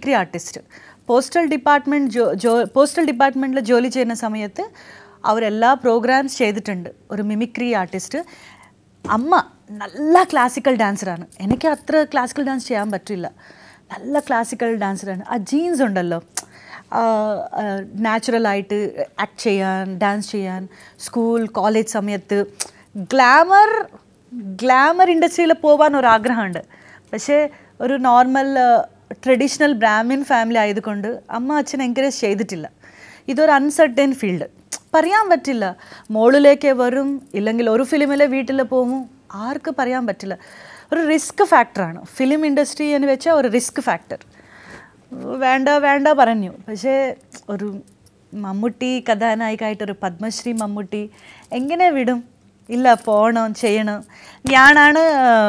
Mimicry artist postal department ജോ ജോ postal ഡിപ്പാർട്ട്മെൻറ്റിൽ ജോലി ചെയ്യുന്ന സമയത്ത് അവരെല്ലാ പ്രോഗ്രാംസ് ചെയ്തിട്ടുണ്ട് ഒരു മിമിക്രി ആർട്ടിസ്റ്റ് അമ്മ നല്ല ക്ലാസിക്കൽ ഡാൻസറാണ് എനിക്ക് അത്ര ക്ലാസിക്കൽ ഡാൻസ് ചെയ്യാൻ പറ്റില്ല നല്ല ക്ലാസിക്കൽ ഡാൻസറാണ് ആ ജീൻസ് ഉണ്ടല്ലോ നാച്ചുറലായിട്ട് ആക്ട് ചെയ്യാൻ ഡാൻസ് ചെയ്യാൻ സ്കൂൾ കോളേജ് സമയത്ത് ഗ്ലാമർ ഗ്ലാമർ ഇൻഡസ്ട്രിയിൽ പോകാൻ ഒരു ആഗ്രഹമുണ്ട് പക്ഷേ ഒരു നോർമൽ ട്രഡീഷണൽ ബ്രാഹ്മിൻ ഫാമിലി ആയതുകൊണ്ട് അമ്മ അച്ഛൻ എൻകറേജ് ചെയ്തിട്ടില്ല ഇതൊരു അൺസർട്ടൻ ഫീൽഡ് പറയാൻ പറ്റില്ല മോളിലേക്ക് വരും ഇല്ലെങ്കിൽ ഒരു ഫിലിമിലെ വീട്ടിൽ പോകും ആർക്ക് പറയാൻ പറ്റില്ല ഒരു റിസ്ക് ഫാക്ടറാണ് ഫിലിം ഇൻഡസ്ട്രി എന്ന് വെച്ചാൽ ഒരു റിസ്ക് ഫാക്ടർ വേണ്ട വേണ്ട പറഞ്ഞു പക്ഷേ ഒരു മമ്മൂട്ടി കഥാനായികമായിട്ട് ഒരു പത്മശ്രീ മമ്മൂട്ടി എങ്ങനെ വിടും ഇല്ല പോകണം ചെയ്യണം ഞാനാണ്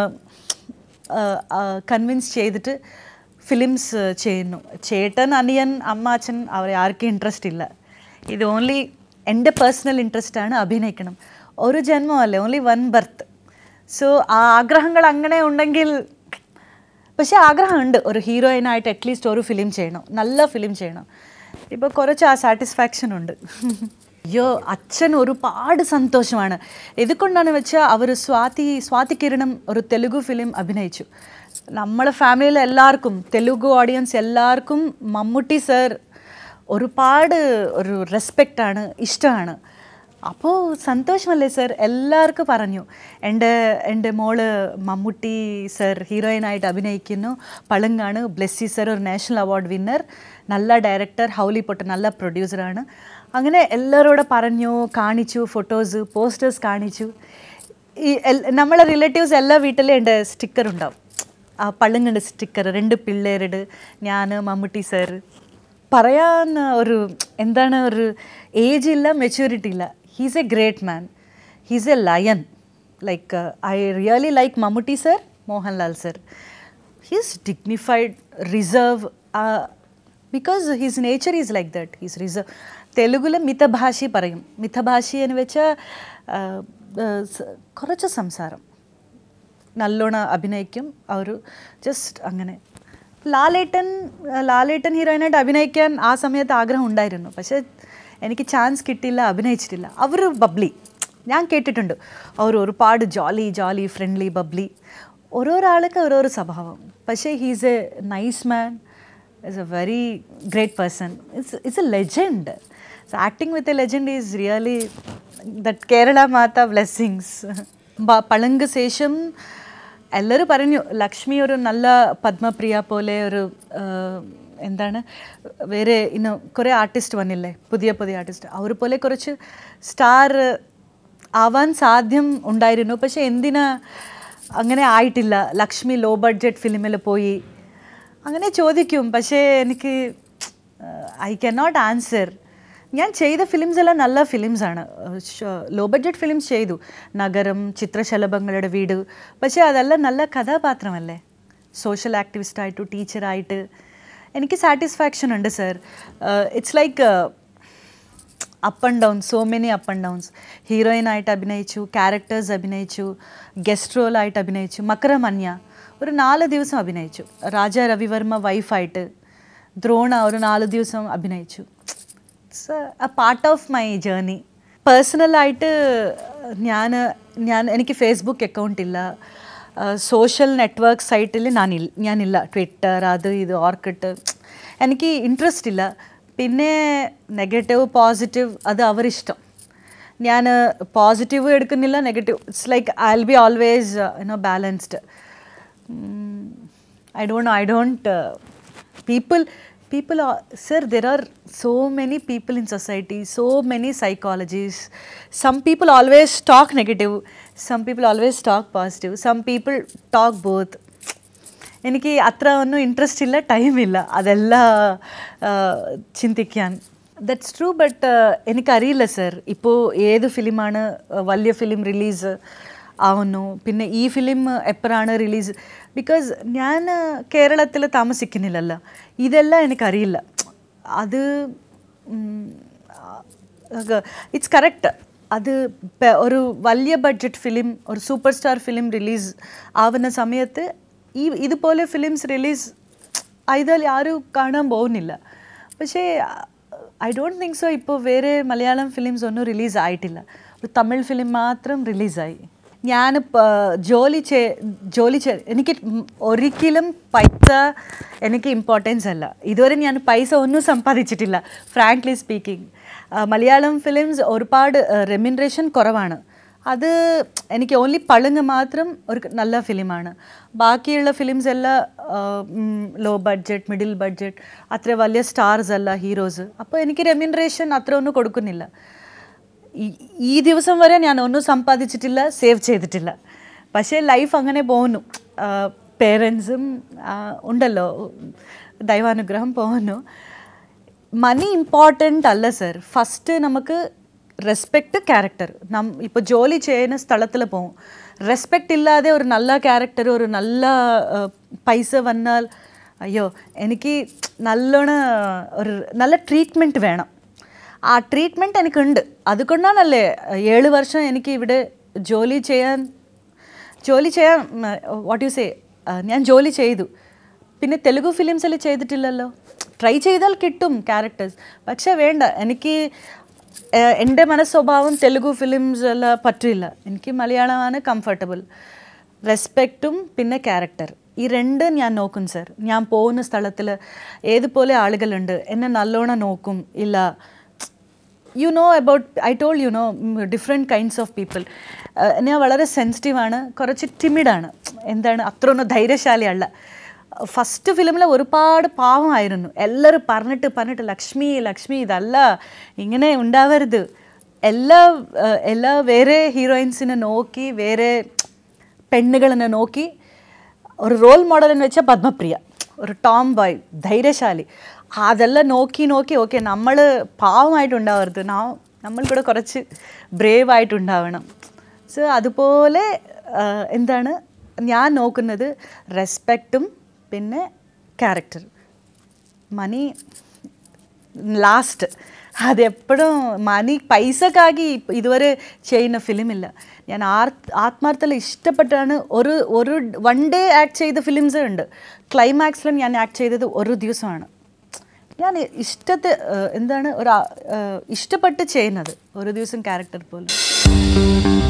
കൺവിൻസ് ചെയ്തിട്ട് ഫിലിംസ് ചെയ്യുന്നു ചേട്ടൻ അനിയൻ അമ്മ അച്ഛൻ അവർ ആർക്കും ഇൻട്രസ്റ്റ് ഇല്ല ഇത് ഓൺലി എൻ്റെ പേഴ്സണൽ ഇൻട്രസ്റ്റാണ് അഭിനയിക്കണം ഒരു ജന്മമല്ലേ ഓൺലി വൺ ബർത്ത് സോ ആ ആഗ്രഹങ്ങൾ അങ്ങനെ ഉണ്ടെങ്കിൽ പക്ഷേ ആഗ്രഹമുണ്ട് ഒരു ഹീറോയിനായിട്ട് അറ്റ്ലീസ്റ്റ് ഒരു ഫിലിം ചെയ്യണം നല്ല ഫിലിം ചെയ്യണം ഇപ്പോൾ കുറച്ച് ആ സാറ്റിസ്ഫാക്ഷൻ ഉണ്ട് അയ്യോ അച്ഛൻ ഒരുപാട് സന്തോഷമാണ് ഇതുകൊണ്ടാണ് വെച്ചാൽ അവർ സ്വാതി സ്വാതി കിരണം ഒരു തെലുഗു ഫിലിം അഭിനയിച്ചു നമ്മളെ ഫാമിലിയിൽ എല്ലാവർക്കും തെലുഗു ഓഡിയൻസ് എല്ലാവർക്കും മമ്മൂട്ടി സർ ഒരുപാട് ഒരു റെസ്പെക്റ്റാണ് ഇഷ്ടമാണ് അപ്പോൾ സന്തോഷമല്ലേ സർ എല്ലാവർക്കും പറഞ്ഞു എൻ്റെ എൻ്റെ മോള് മമ്മൂട്ടി സർ ഹീറോയിനായിട്ട് അഭിനയിക്കുന്നു പളുങ്ങാണ് ബ്ലെസ്സി സർ ഒരു നാഷണൽ അവാർഡ് വിന്നർ നല്ല ഡയറക്ടർ ഹൗലി പൊട്ട നല്ല പ്രൊഡ്യൂസറാണ് അങ്ങനെ എല്ലാവരോടും പറഞ്ഞു കാണിച്ചു ഫോട്ടോസ് പോസ്റ്റേഴ്സ് കാണിച്ചു ഈ എൽ- നമ്മളെ റിലേറ്റീവ്സ് എല്ലാ വീട്ടിലും എൻ്റെ സ്റ്റിക്കർ ഉണ്ടാവും ആ പള്ളുങ്ങൻ്റെ സ്റ്റിക്കർ രണ്ട് പിള്ളേരുടെ ഞാൻ മമ്മൂട്ടി സർ പറയാൻ ഒരു എന്താണ് ഒരു ഏജ് ഇല്ല മെച്യൂരിറ്റി ഇല്ല he's a great man he's a lion like I really like Mammootty sir Mohanlal sir he's dignified reserve because his nature is like that he's reserve തെലുഗുലെ മിതഭാഷി പറയും മിതഭാഷി എന്ന് വെച്ചാൽ കുറച്ച് സംസാരം നല്ലോണം അഭിനയിക്കും അവർ ജസ്റ്റ് അങ്ങനെ ലാലേട്ടൻ ലാലേട്ടൻ ഹീറോയിനായിട്ട് അഭിനയിക്കാൻ ആ സമയത്ത് ആഗ്രഹം ഉണ്ടായിരുന്നു പക്ഷേ എനിക്ക് ചാൻസ് കിട്ടിയില്ല അഭിനയിച്ചിട്ടില്ല അവർ ബബ്ലി ഞാൻ കേട്ടിട്ടുണ്ട് അവർ ഒരുപാട് ജോലി ജോലി ഫ്രണ്ട്ലി ബബ്ലി ഓരോരോ ആൾക്ക് ഓരോരോ സ്വഭാവം പക്ഷേ he's a nice man is a very great person. It's, it's a legend. So acting with a legend is really that Kerala Mata blessings. ബ- പളുങ്ക് ശേഷം എല്ലാവരും പറഞ്ഞു ലക്ഷ്മി ഒരു നല്ല പത്മപ്രിയ പോലെ ഒരു ആ, എന്താണ് വേറെ ഇന്ന് കുറേ ആർട്ടിസ്റ്റ് വന്നില്ലേ പുതിയ പുതിയ ആർട്ടിസ്റ്റ് അവർ പോലെ കുറച്ച് സ്റ്റാർ ആവാൻ സാധ്യം ഉണ്ടായിരുന്നു പക്ഷേ എന്തിനാ അങ്ങനെ ആയിട്ടില്ല ലക്ഷ്മി ലോ ബഡ്ജറ്റ് ഫിലിമിൽ പോയി അങ്ങനെ ചോദിക്കും പക്ഷേ എനിക്ക് ഐ ക്യാൻ നോട്ട് ആൻസർ ഞാൻ ചെയ്ത ഫിലിംസ് എല്ലാം നല്ല ഫിലിംസാണ് ലോ ബഡ്ജറ്റ് ഫിലിംസ് ചെയ്തു നഗരം ചിത്രശലഭങ്ങളുടെ വീട് പക്ഷേ അതെല്ലാം നല്ല കഥാപാത്രമല്ലേ സോഷ്യൽ ആക്ടിവിസ്റ്റായിട്ടു ടീച്ചറായിട്ട് എനിക്ക് സാറ്റിസ്ഫാക്ഷൻ ഉണ്ട് sir it's like up and down so many up and downs ഹീറോയിനായിട്ട് അഭിനയിച്ചു ക്യാരക്ടേഴ്സ് അഭിനയിച്ചു ഗസ്റ്റ് റോളായിട്ട് അഭിനയിച്ചു മകരമന്യ ഒരു നാല് ദിവസം അഭിനയിച്ചു രാജ രവിവർമ്മ വൈഫായിട്ട് ദ്രോണ ഒരു നാല് ദിവസം അഭിനയിച്ചു it's a part of my journey പേഴ്സണലായിട്ട് ഞാൻ ഞാൻ എനിക്ക് ഫേസ്ബുക്ക് അക്കൗണ്ട് ഇല്ല സോഷ്യൽ നെറ്റ്വർക്ക് സൈറ്റിൽ ഞാനില്ല ഞാനില്ല ട്വിറ്റർ അത് ഇത് ഓർക്കിട്ട് എനിക്ക് ഇൻട്രസ്റ്റ് ഇല്ല പിന്നെ നെഗറ്റീവ് പോസിറ്റീവ് അത് അവരിഷ്ടം ഞാൻ പോസിറ്റീവ് എടുക്കുന്നില്ല negative it's like I will be always you know balanced I don't know. I don't. Uh, people, people are, sir. There are so many people in society. So many psychologists. Some people always talk negative. Some people always talk positive. Some people talk both. എനിക്ക് അത്ര ഒന്നും interest ഇല്ല time ഇല്ല അതെല്ലാം ചിന്തിക്കാൻ that's true but എനിക്കറിയില്ല sir ഇപ്പോൾ ഏത് ഫിലിമാണ് വലിയ ഫിലിം റിലീസ് ആവുന്നു പിന്നെ ഈ ഫിലിം എപ്പോഴാണ് റിലീസ് ബിക്കോസ് ഞാൻ കേരളത്തിൽ താമസിക്കുന്നില്ലല്ലോ ഇതെല്ലാം എനിക്കറിയില്ല അത് ഇറ്റ്സ് കറക്റ്റ് അത് പ- ഒരു വലിയ ബഡ്ജറ്റ് ഫിലിം ഒരു സൂപ്പർ സ്റ്റാർ ഫിലിം റിലീസ് ആവുന്ന സമയത്ത് ഈ ഇതുപോലെ ഫിലിംസ് റിലീസ് ആയതാൽ ആരും കാണാൻ പോകുന്നില്ല പക്ഷേ ഐ ഡോണ്ട് തിങ്ക് സോ ഇപ്പോൾ വേറെ മലയാളം ഫിലിംസ് ഒന്നും റിലീസ് ആയിട്ടില്ല ഒരു തമിഴ് ഫിലിം മാത്രം റിലീസായി ഞാൻ ജോലി ചെ ജോലി ചെ എനിക്ക് ഒരിക്കലും പൈസ എനിക്ക് ഇമ്പോർട്ടൻസ് അല്ല ഇതുവരെ ഞാൻ പൈസ ഒന്നും സമ്പാദിച്ചിട്ടില്ല ഫ്രാങ്ക്ലി സ്പീക്കിംഗ് മലയാളം ഫിലിംസ് ഒരുപാട് റെമ്യൂണറേഷൻ കുറവാണ് അത് എനിക്ക് ഓൺലി പളുങ്ങ് മാത്രം ഒരു നല്ല ഫിലിമാണ് ബാക്കിയുള്ള ഫിലിംസ് എല്ലാം ലോ ബഡ്ജറ്റ് മിഡിൽ ബഡ്ജറ്റ് അത്ര വലിയ സ്റ്റാർസ് അല്ല ഹീറോസ് അപ്പോൾ എനിക്ക് റെമ്യൂണറേഷൻ അത്ര ഒന്നും കൊടുക്കുന്നില്ല ഈ- ഈ ദിവസം വരെ ഞാൻ ഒന്നും സമ്പാദിച്ചിട്ടില്ല സേവ് ചെയ്തിട്ടില്ല പക്ഷേ ലൈഫ് അങ്ങനെ പോകുന്നു പേരൻസും ഉണ്ടല്ലോ ദൈവാനുഗ്രഹം പോകുന്നു മണി ഇമ്പോർട്ടൻ്റ് അല്ല സർ ഫസ്റ്റ് നമുക്ക് റെസ്പെക്റ്റ് ക്യാരക്ടർ നം ഇപ്പോൾ ജോലി ചെയ്യുന്ന സ്ഥലത്തിൽ പോകും റെസ്പെക്റ്റ് ഇല്ലാതെ ഒരു നല്ല ക്യാരക്ടർ ഒരു നല്ല ആ, പൈസ വന്നാൽ അയ്യോ എനിക്ക് നല്ലോണം ഒരു നല്ല ട്രീറ്റ്മെൻറ്റ് വേണം ആ ട്രീറ്റ്മെൻറ്റ് എനിക്കുണ്ട് അതുകൊണ്ടാണല്ലേ ഏഴ് വർഷം എനിക്ക് ഇവിടെ ജോലി ചെയ്യാൻ ജോലി ചെയ്യാൻ വാട്ട് യു സേ ഞാൻ ജോലി ചെയ്തു പിന്നെ തെലുഗു ഫിലിംസിൽ ചെയ്തിട്ടില്ലല്ലോ ട്രൈ ചെയ്താൽ കിട്ടും ക്യാരക്ടേഴ്സ് പക്ഷേ വേണ്ട എനിക്ക് ഏഹ്, എൻ്റെ മനസ്വഭാവം തെലുഗു ഫിലിംസ് എല്ലാം പറ്റില്ല എനിക്ക് മലയാളമാണ് കംഫർട്ടബിൾ റെസ്പെക്റ്റും പിന്നെ ക്യാരക്ടർ ഈ രണ്ട് ഞാൻ നോക്കും സർ ഞാൻ പോകുന്ന സ്ഥലത്തിൽ ഏതുപോലെ ആളുകളുണ്ട് എന്നെ നല്ലോണം നോക്കും ഇല്ല you know about I told you know different kinds of people ഞാൻ വളരെ സെൻസിറ്റീവാണ് കുറച്ച് ടിമിഡാണ് എന്താണ് അത്രയൊന്നും ധൈര്യശാലിയല്ല ഫസ്റ്റ് ഫിലിമിൽ ഒരുപാട് പാവമായിരുന്നു എല്ലാവരും പറഞ്ഞിട്ട് പറഞ്ഞിട്ട് ലക്ഷ്മി ലക്ഷ്മി ഇതല്ല ഇങ്ങനെ ഉണ്ടാവരുത് എല്ലാ ഏഹ്, എല്ലാ വേറെ ഹീറോയിൻസിനെ നോക്കി വേറെ പെണ്ണുകളെ നോക്കി ഒരു റോൾ മോഡൽ എന്ന് വെച്ചാൽ പത്മപ്രിയ ഒരു ടോം ബോയ് ധൈര്യശാലി അതെല്ലാം നോക്കി നോക്കി ഓക്കെ നമ്മൾ പാവമായിട്ടുണ്ടാവരുത് നാ നമ്മൾ കൂടെ കുറച്ച് ബ്രേവ് ആയിട്ടുണ്ടാവണം സോ അതുപോലെ ആ, എന്താണ് ഞാൻ നോക്കുന്നത് റെസ്പെക്റ്റും പിന്നെ ക്യാരക്ടർ മണി ലാസ്റ്റ് അതെപ്പോഴും മണി പൈസക്കാകി ഇപ്പ- ഇതുവരെ ചെയ്യുന്ന ഫിലിമില്ല ഞാൻ ആർ ആത്മാർത്ഥത്തിൽ ഇഷ്ടപ്പെട്ടാണ് ഒരു ഒരു വൺ ഡേ ആക്ട് ചെയ്ത ഫിലിംസ് ഉണ്ട് ക്ലൈമാക്സിലും ഞാൻ ആക്ട് ചെയ്തത് ഒരു ദിവസമാണ് ഞാൻ ഇഷ്ടത്തെ ഏഹ്, എന്താണ് ഒരു ആ- ഏഹ്, ഇഷ്ടപ്പെട്ട് ചെയ്യുന്നത് ഒരു ദിവസം ക്യാരക്ടർ പോലെ